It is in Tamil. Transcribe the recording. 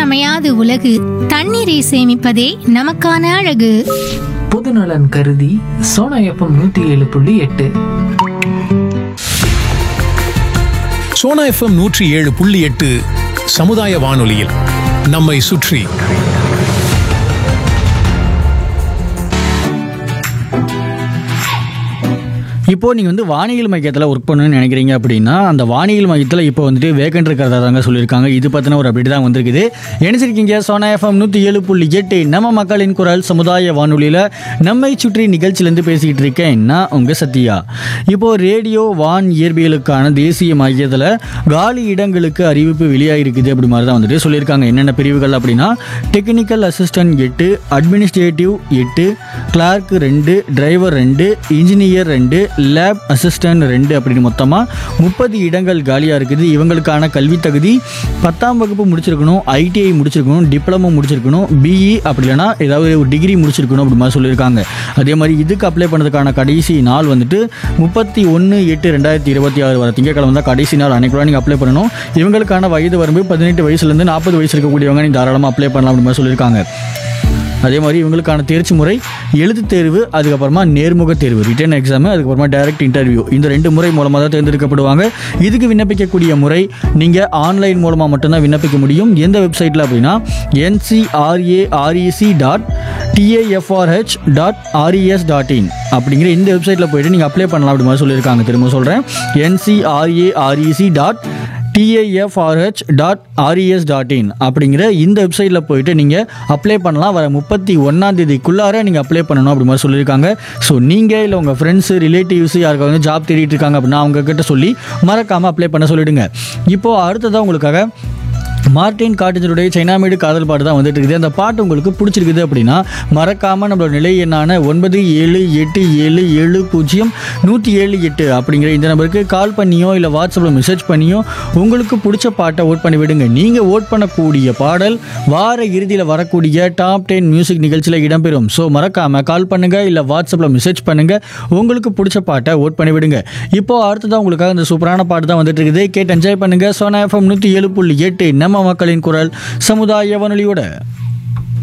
அமையாது உலகு தண்ணீரை சேமிப்பதே நமக்கான அழகு பொதுநலன் கருதி சோனா எஃப்எம் நூத்தி ஏழு புள்ளி எட்டு சோனா எஃப்எம் நூற்றி ஏழு புள்ளி எட்டு சமுதாய வானொலியில் நம்மை சுற்றி இப்போ நீங்கள் வந்து வானியல் மையத்தில் ஒர்க் பண்ணணும்னு நினைக்கிறீங்க அப்படின்னா அந்த வானியல் மையத்தில் இப்போ வந்துட்டு வேகண்ட் இருக்கிறதா தாங்க சொல்லியிருக்காங்க இது பற்றின ஒரு அப்டேட் தான் வந்திருக்குது நினைச்சிருக்கீங்க சோனா எஃப்எம் நூற்றி ஏழு புள்ளி எட்டு நம்ம மக்களின் குரல் சமுதாய வானொலியில் நம்மை சுற்றி நிகழ்ச்சியிலேருந்து பேசிக்கிட்டு இருக்கேன் நான் உங்கள் சத்யா இப்போ ரேடியோ வான் இயற்பியலுக்கான தேசிய மையத்தில் காலி இடங்களுக்கு அறிவிப்பு வெளியாகிருக்குது அப்படி மாதிரி தான் வந்துட்டு சொல்லியிருக்காங்க என்னென்ன பிரிவுகள் அப்படின்னா டெக்னிக்கல் அசிஸ்டன்ட் எட்டு அட்மினிஸ்ட்ரேட்டிவ் எட்டு கிளார்க் ரெண்டு டிரைவர் ரெண்டு இன்ஜினியர் ரெண்டு லேப் அசிஸ்டன்ட் ரெண்டு அப்படின்னு மொத்தமாக முப்பது இடங்கள் காலியாக இருக்குது இவங்களுக்கான கல்வி தகுதி பத்தாம் வகுப்பு முடிச்சிருக்கணும் ஐடிஐ முடிச்சிருக்கணும் டிப்ளமோ முடிச்சிருக்கணும் பிஇ அப்படி இல்லைன்னா ஏதாவது ஒரு டிகிரி முடிச்சிருக்கணும் அப்படி மாதிரி சொல்லியிருக்காங்க அதே மாதிரி இதுக்கு அப்ளை பண்ணதுக்கான கடைசி நாள் வந்துட்டு முப்பத்தி ஒன்று எட்டு ரெண்டாயிரத்தி இருபத்தி ஆறு வர திங்கக்கிழமை தான் கடைசி நாள் அன்னைக்குள்ள நீங்கள் அப்ளை பண்ணணும் இவங்களுக்கான வயது வரம்பு பதினெட்டு வயசுலேருந்து நாற்பது வயசு இருக்கக்கூடியவங்க நீங்கள் தாராளமாக அப்ளை பண்ணலாம் அப்படி மாதிரி சொல்லியிருக்காங்க அதே மாதிரி இவங்களுக்கான தேர்ச்சி முறை எழுத்துத் தேர்வு அதுக்கப்புறமா நேர்முக தேர்வு ரிட்டன் எக்ஸாமு அதுக்கப்புறமா டைரக்ட் இன்டர்வியூ இந்த ரெண்டு முறை மூலமாக தான் தேர்ந்தெடுக்கப்படுவாங்க இதுக்கு விண்ணப்பிக்கக்கூடிய முறை நீங்கள் ஆன்லைன் மூலமாக மட்டும்தான் விண்ணப்பிக்க முடியும் எந்த வெப்சைட்டில் அப்படின்னா NCRAREC dot TAFRH dot RES dot in அப்படிங்கிற இந்த வெப்சைட்டில் போயிட்டு நீங்கள் அப்ளை பண்ணலாம் அப்படி மாதிரி சொல்லியிருக்காங்க திரும்ப சொல்கிறேன் NCRAREC dot TAFRH dot RES dot in அப்படிங்கிற இந்த வெப்சைட்டில் போயிட்டு நீங்கள் அப்ளை பண்ணலாம் வர முப்பத்தி ஒன்றாம் தேதிக்குள்ளார நீங்கள் அப்ளை பண்ணணும் அப்படி மாதிரி சொல்லியிருக்காங்க ஸோ நீங்கள் இல்லை உங்கள் ஃப்ரெண்ட்ஸு ரிலேட்டிவ்ஸ் யாருக்காவது வந்து ஜாப் தேடிட்டு இருக்காங்க அப்படின்னா அவங்க கிட்ட சொல்லி மறக்காமல் அப்ளை பண்ண சொல்லிடுங்க இப்போது அடுத்ததாக உங்களுக்காக மார்டின் காட்டேஜருடைய சைனாமேடு காதல் பாட்டு தான் வந்துட்டு இருக்குது அந்த பாட்டு உங்களுக்கு பிடிச்சிருக்குது அப்படின்னா மறக்காமல் நம்மளோட நிலை எண்ணான ஒன்பது ஏழு எட்டு ஏழு ஏழு பூஜ்ஜியம் நூற்றி ஏழு எட்டு அப்படிங்கிற இந்த நம்பருக்கு கால் பண்ணியோ இல்லை வாட்ஸ்அப்பில் மெசேஜ் பண்ணியோ உங்களுக்கு பிடிச்ச பாட்டை ஓட் பண்ணி விடுங்க நீங்கள் ஓட் பண்ணக்கூடிய பாடல் வார இறுதியில் வரக்கூடிய டாப் டென் மியூசிக் நிகழ்ச்சியில் இடம்பெறும் ஸோ மறக்காமல் கால் பண்ணுங்கள் இல்லை வாட்ஸ்அப்பில் மெசேஜ் பண்ணுங்கள் உங்களுக்கு பிடிச்ச பாட்டை ஓட் பண்ணி விடுங்க இப்போ அடுத்ததான் உங்களுக்காக இந்த சூப்பரான பாட்டு தான் வந்துட்டு இருக்குது கேட்டு என்ஜாய் பண்ணுங்கள் சோனா எஃப்எம் நூற்றி ஏழு புள்ளி எட்டு நம்ம மக்களின் குரல் சமுதாய வானொலியோட